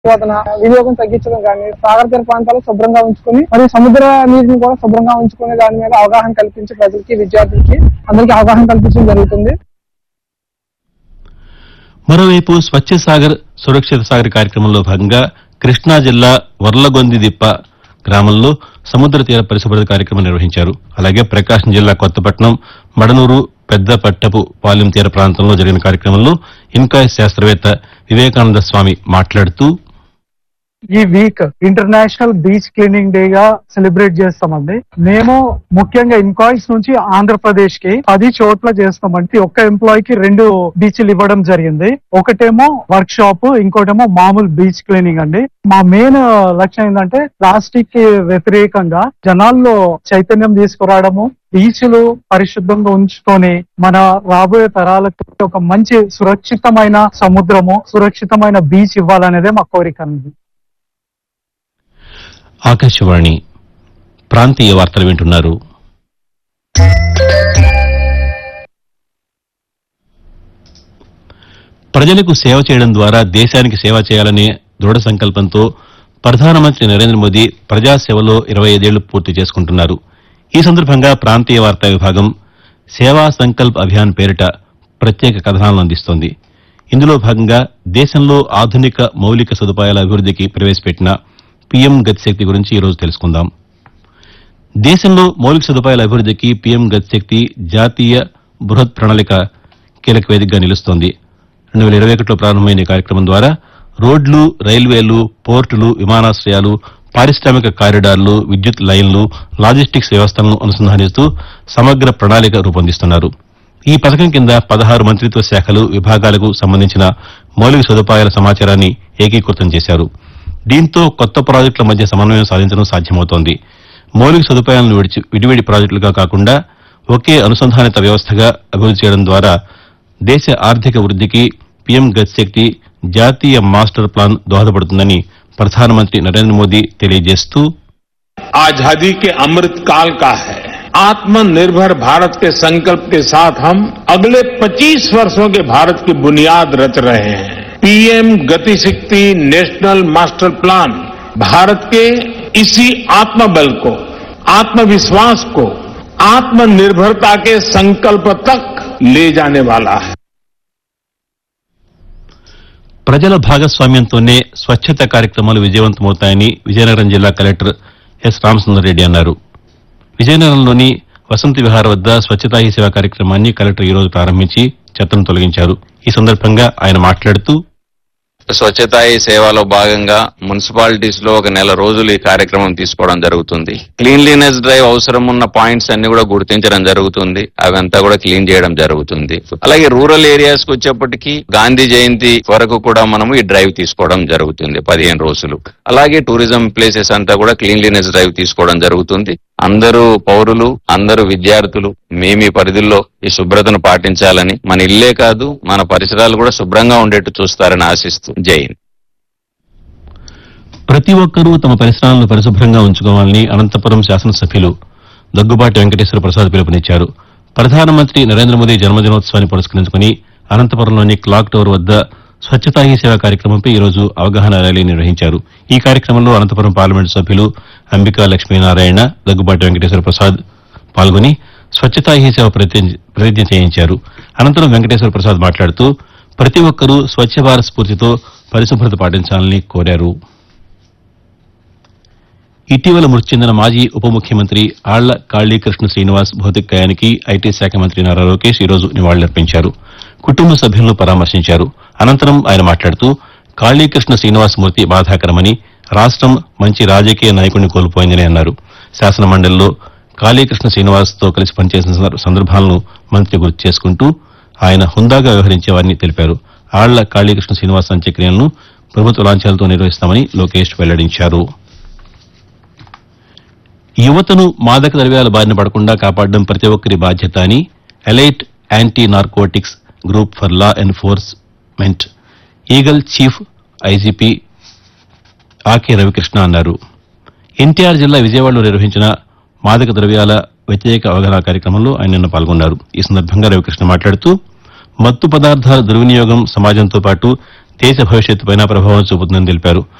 శోధన వినియోగం తగ్గించడం కానీ సాగర తీర ప్రాంతాలు శుభ్రంగా ఉంచుకొని మరియు సముద్ర నీటిని కూడా శుభ్రంగా ఉంచుకునే దాని మీద అవగాహన కల్పించి ప్రజలకి విద్యార్థులకి అందరికీ అవగాహన కల్పించడం జరుగుతుంది మరోవైపు స్వచ్ఛ సాగర్ సురక్షిత సాగర్ కార్యక్రమంలో భాగంగా కృష్ణా జిల్లా వర్లగొంది దిప్ప గ్రామంలో సముద్ర తీర పరిశుభ్రత కార్యక్రమం నిర్వహించారు అలాగే ప్రకాశం జిల్లా కొత్తపట్నం మడనూరు పెద్ద పట్టపు పాలెం తీర ప్రాంతంలో జరిగిన కార్యక్రమంలో ఇన్కాయ్ శాస్త్రవేత్త వివేకానంద స్వామి మాట్లాడుతూ ఈ week international beach cleaning day గా సెలబ్రేట్ చేస్తామండి మేము ముఖ్యంగా ఇన్కాయిస్ నుంచి ఆంధ్రప్రదేశ్ కి పది చోట్ల చేస్తామండి ఒక్క ఎంప్లాయ్ కి రెండు బీచ్లు ఇవ్వడం జరిగింది ఒకటేమో వర్క్ షాప్ ఇంకోటేమో మామూలు బీచ్ క్లీనింగ్ అండి మా మెయిన్ లక్ష్యం ఏంటంటే ప్లాస్టిక్ కి వ్యతిరేకంగా జనాల్లో చైతన్యం తీసుకురావడము బీచ్లు పరిశుభ్రంగా ఉంచుకొని మన రాబోయే తరాలకు ఒక మంచి సురక్షితమైన సముద్రము సురక్షితమైన బీచ్ ఇవ్వాలనేదే మా కోరిక అండి ఆకాశవాణి ప్రాంతీయ వార్తలు వింటున్నారు ప్రజలకు సేవ చేయడం ద్వారా దేశానికి సేవ చేయాలనే దృఢ సంకల్పంతో ప్రధానమంత్రి నరేంద్ర మోదీ ప్రజాసేవలో ఇరవై ఐదేళ్లు పూర్తి చేసుకుంటున్నారు ఈ సందర్భంగా ప్రాంతీయ వార్తా విభాగం సేవా సంకల్ప్ అభియాన్ పేరిట ప్రత్యేక కథనాలను అందిస్తోంది ఇందులో భాగంగా దేశంలో ఆధునిక మౌలిక సదుపాయాల అభివృద్దికి ప్రవేశపెట్టిన పీఎం గతిశక్తి గురించి ఈరోజు తెలుసుకుందాం దేశంలో మౌలిక సదుపాయాల అభివృద్దికి పీఎం గతిశక్తి జాతీయ బృహత్ ప్రణాళిక కీలక వేదికగా నిలుస్తోంది రెండు వేల ఇరవై ఒకటిలో ప్రారంభమైన ఈ కార్యక్రమం ద్వారా రోడ్లు రైల్వేలు పోర్టులు విమానాశ్రయాలు పారిశ్రామిక కారిడార్లు విద్యుత్ లైన్లు లాజిస్టిక్స్ వ్యవస్థలను అనుసంధానిస్తూ సమగ్ర ప్రణాళిక రూపొందిస్తున్నారు ఈ పథకం కింద పదహారు మంత్రిత్వ శాఖలు విభాగాలకు సంబంధించిన మౌలిక సదుపాయాల సమాచారాన్ని ఏకీకృతం చేశారు దీంతో కొత్త ప్రాజెక్టుల మధ్య సమన్వయం సాధించడం సాధ్యమవుతోంది మౌలిక సదుపాయాలను విడిచి విడివిడి ప్రాజెక్టులుగా కాకుండా ఒకే అనుసంధానిత వ్యవస్థగా అభివృద్ది చేయడం ద్వారా దేశ ఆర్థిక వృద్దికి పీఎం గతిశక్తి జాతీయ మాస్టర్ ప్లాన్ దోహదపడుతుందని ప్రధానమంత్రి నరేంద్ర మోదీ తెలియజేస్తూ आजादी के अमृत काल का है आत्मनिर्भर भारत के संकल्प के साथ हम अगले 25 वर्षों के भारत की बुनियाद रच रहे हैं PM Gati Shakti national master plan Bharat के इसी आत्मबल को आत्मविश्वास को आत्मनिर्भरता के संकल्प तक ले जाने वाला है ప్రజల భాగస్వామ్యంతోనే స్వచ్ఛత కార్యక్రమాలు విజయవంతమవుతాయని విజయనగరం జిల్లా కలెక్టర్ ఎస్ రామసుందర్రెడ్డి అన్నారు విజయనగరంలోని వసంత విహార వద్ద స్వచ్ఛతా హీ సేవ కార్యక్రమాన్ని కలెక్టర్ ఈ రోజు ప్రారంభించి చెత్తను తొలగించారు ఈ సందర్భంగా ఆయన మాట్లాడుతూ స్వచ్ఛతా హీ సేవలో భాగంగా మున్సిపాలిటీస్ లో ఒక నెల రోజులు ఈ కార్యక్రమం తీసుకోవడం జరుగుతుంది క్లీన్లీనెస్ డ్రైవ్ అవసరం ఉన్న పాయింట్స్ అన్ని కూడా గుర్తించడం జరుగుతుంది అవంతా కూడా క్లీన్ చేయడం జరుగుతుంది అలాగే రూరల్ ఏరియాస్ కు వచ్చేప్పటికి గాంధీ జయంతి వరకు కూడా మనము ఈ డ్రైవ్ తీసుకోవడం జరుగుతుంది పదిహేను రోజులు అలాగే టూరిజం ప్లేసెస్ అంతా కూడా క్లీన్లీనెస్ డ్రైవ్ తీసుకోవడం జరుగుతుంది అందరూ పౌరులు అందరూ విద్యార్థులు మేము ఈ పరిధుల్లో ఈ శుభ్రతను పాటించాలని మన ఇల్లే కాదు మన పరిసరాలు కూడా శుభ్రంగా ఉండేట్టు చూస్తారని ఆశిస్తూ జై హింద్. ప్రతి ఒక్కరూ తమ పరిసరాలను పరిశుభ్రంగా ఉంచుకోవాలని అనంతపురం శాసనసభ్యులు దగ్గుబాటి వెంకటేశ్వర ప్రసాద్ పిలుపునిచ్చారు ప్రధానమంత్రి నరేంద్ర మోదీ జన్మదినోత్సవాన్ని పురస్కరించుకుని అనంతపురంలోని క్లాక్ టవర్ వద్ద స్వచ్ఛతా హీ సేవ కార్యక్రమంపై ఈరోజు అవగాహన ర్యాలీ నిర్వహించారు ఈ కార్యక్రమంలో అనంతపురం పార్లమెంటు సభ్యులు అంబికా లక్ష్మీనారాయణ దగ్గుబాటి వెంకటేశ్వర ప్రసాద్ పాల్గొని స్వచ్ఛతా హీ సేవ ప్రతిజ్ఞ ప్రతిజ్ఞ చేయించారు అనంతరం వెంకటేశ్వర ప్రసాద్ మాట్లాడుతూ ప్రతి ఒక్కరూ స్వచ్ఛ భారత్ స్ఫూర్తితో పరిశుభ్రత పాటించాలని కోరారు ఇటీవల మృతి చెందిన మాజీ ఉప ముఖ్యమంత్రి ఆళ్ల కాళీకృష్ణ శ్రీనివాస్ భౌతికాయానికి ఐటీ శాఖ మంత్రి నారా లోకేష్ ఈరోజు నివాళులర్పించారు కుటుంబ సభ్యులను పరామర్శించారు అనంతరం ఆయన మాట్లాడుతూ కాళీకృష్ణ శ్రీనివాస్ మృతి బాధాకరమని రాష్టం మంచి రాజకీయ నాయకుడిని కోల్పోయిందని అన్నారు శాసన మండలిలో కాళీకృష్ణ శ్రీనివాస్ తో కలిసి పనిచేసిన సందర్- సందర్భాలను మంత్రి గుర్తు చేసుకుంటూ ఆయన హుందాగా వ్యవహరించేవారని తెలిపారు ఆళ్ల కాళీకృష్ణ శ్రీనివాస్ అంత్యక్రియలను ప్రభుత్వ లాంఛనాలతో నిర్వహిస్తామని లోకేష్ వెల్లడించారు యువతను మాదక ద్రవ్యాల బారిన పడకుండా కాపాడడం ప్రతి ఒక్కరి బాధ్యత అని elite anti narcotics group for law enforcement EAGLE chief IGP Ake Ravikrishna అన్నారు ఎన్టీఆర్ జిల్లా విజయవాడలో నిర్వహించిన మాదక ద్రవ్యాల వ్యతిరేక అవగాహన కార్యక్రమంలో ఆయన నిన్న పాల్గొన్నారు ఈ సందర్భంగా రవికృష్ణ మాట్లాడుతూ మత్తు పదార్థాల దుర్వినియోగం సమాజంతో పాటు దేశ భవిష్యత్తుపైన ప్రభావం చూపుతుందని తెలిపారు